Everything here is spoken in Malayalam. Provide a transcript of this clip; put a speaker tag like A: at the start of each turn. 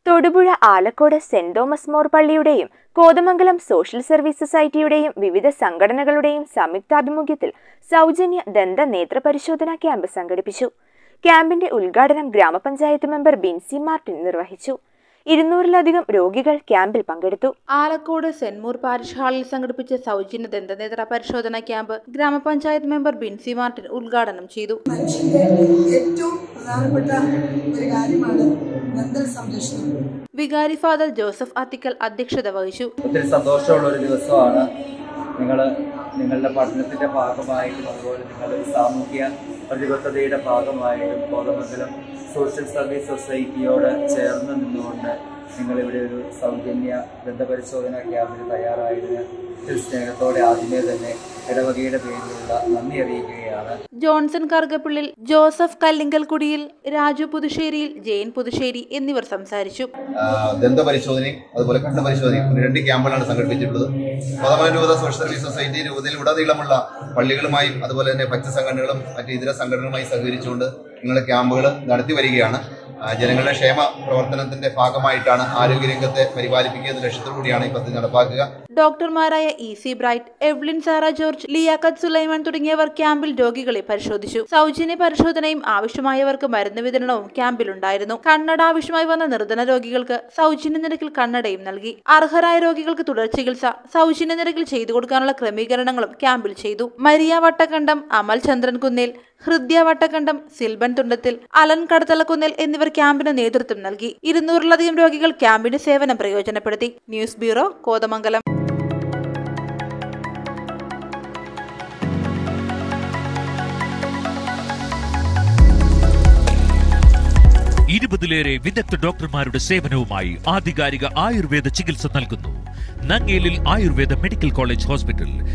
A: തൊടുപുഴ ആലക്കോട് സെന്റ് തോമസ് മോർ പള്ളിയുടെയും കോതമംഗലം സോഷ്യൽ സർവീസ് സൊസൈറ്റിയുടെയും വിവിധ സംഘടനകളുടെയും സംയുക്താഭിമുഖ്യത്തിൽ സൗജന്യ ദന്ത നേത്ര പരിശോധനാ ക്യാമ്പ് സംഘടിപ്പിച്ചു ക്യാമ്പിന്റെ ഉദ്ഘാടനം ഗ്രാമപഞ്ചായത്ത് മെമ്പർ ബിൻസി മാർട്ടിൻ നിർവഹിച്ചു ഇരുന്നൂറിലധികം രോഗികൾ ക്യാമ്പിൽ പങ്കെടുത്തു
B: ആലക്കോട് സെന്മൂർ പാരിഷ് ഹാളിൽ സംഘടിപ്പിച്ച സൗജന്യ ദന്തനേത്ര പരിശോധന ക്യാമ്പ് ഗ്രാമപഞ്ചായത്ത് മെമ്പർ ബിൻസി മാർട്ടിൻ ഉദ്ഘാടനം ചെയ്തു
C: മനുഷ്യന്റെ ഏറ്റവും പ്രധാനപ്പെട്ട ഒരു കാര്യമാണ് ദന്തൽ സംരക്ഷണം
B: വികാരി ഫാദർ ജോസഫ് ആത്തിക്കൽ അധ്യക്ഷത വഹിച്ചു
D: ഒത്തിരി സന്തോഷമുള്ള ഒരു ദിവസമാണ് നിങ്ങൾ നിങ്ങളുടെ പഠനത്തിൻ്റെ ഭാഗമായിട്ടും അതുപോലെ നിങ്ങളുടെ സാമൂഹ്യ പ്രതിബദ്ധതയുടെ ഭാഗമായിട്ടും കോതമംഗലം സോഷ്യൽ സർവീസ് സൊസൈറ്റിയോട് ചേർന്ന് നിന്നുകൊണ്ട് നിങ്ങളിവിടെ ഒരു സൗജന്യ ദന്തപരിശോധന ക്യാമ്പിന് തയ്യാറായതിന് ഒരു സ്നേഹത്തോടെ ആദ്യമേ തന്നെ ഇടവകയുടെ പേരിലുള്ള നന്ദി അറിയിക്കുകയാണ്
B: ജോൺസൺ കറുകപ്പിള്ളിൽ ജോസഫ് കല്ലിങ്കൽക്കുടിയിൽ രാജു പുതുശ്ശേരിയിൽ ജെയിൻ പുതുശ്ശേരി എന്നിവർ സംസാരിച്ചു
E: ആ, ദന്തപരിശോധനയും അതുപോലെ കണ്ണുപരിശോധനയും ഇങ്ങനെ രണ്ട് ക്യാമ്പുകളാണ് സംഘടിപ്പിച്ചിട്ടുള്ളത് കോതമംഗലം രൂപത സോഷ്യൽ സർവീസ് സൊസൈറ്റി രൂപതയിൽ ഉടനീളമുള്ള പള്ളികളുമായും അതുപോലെ തന്നെ ഭക്ത സംഘടനകളും മറ്റ് ഇതര സംഘടനകളുമായി സഹകരിച്ചുകൊണ്ട് നിങ്ങളുടെ ക്യാമ്പുകൾ നടത്തി വരികയാണ് ആ, ജനങ്ങളുടെ ക്ഷേമ പ്രവർത്തനത്തിന്റെ ഭാഗമായിട്ടാണ് ആരോഗ്യരംഗത്തെ പരിപാലിപ്പിക്കുക എന്ന ലക്ഷ്യത്തോടു കൂടിയാണ് ഈ പദ്ധതി നടപ്പാക്കുക
B: ഡോക്ടർമാരായ E C Bright Evelyn Sara George Liaquat Sulaiman തുടങ്ങിയവർ ക്യാമ്പിൽ രോഗികളെ പരിശോധിച്ചു സൗജന്യ പരിശോധനയും ആവശ്യമായവർക്ക് മരുന്ന് വിതരണവും ക്യാമ്പിലുണ്ടായിരുന്നു കണ്ണട ആവശ്യമായി വന്ന നിർധന രോഗികൾക്ക് സൗജന്യ നിരക്കിൽ കണ്ണടയും നൽകി അർഹരായ രോഗികൾക്ക് തുടർ ചികിത്സ സൗജന്യ നിരക്കിൽ ചെയ്തു കൊടുക്കാനുള്ള ക്രമീകരണങ്ങളും ക്യാമ്പിൽ ചെയ്തു മരിയ വട്ടക്കണ്ടം അമൽ ചന്ദ്രൻ കുന്നേൽ ഹൃദ്യ വട്ടക്കണ്ടം സിൽബൻ തുണ്ടത്തിൽ അലൻ കടത്തലക്കുന്നേൽ എന്നിവർ ക്യാമ്പിന് നേതൃത്വം നൽകി ഇരുന്നൂറിലധികം രോഗികൾ ക്യാമ്പിന്റെ സേവനം പ്രയോജനപ്പെടുത്തി ന്യൂസ് ബ്യൂറോ കോതമംഗലം
F: ഇരുപതിലേറെ വിദഗ്ധ ഡോക്ടർമാരുടെ സേവനവുമായി ആധികാരിക ആയുർവേദ ചികിത്സ നൽകുന്നു Nangelil Ayurveda Medical College hospital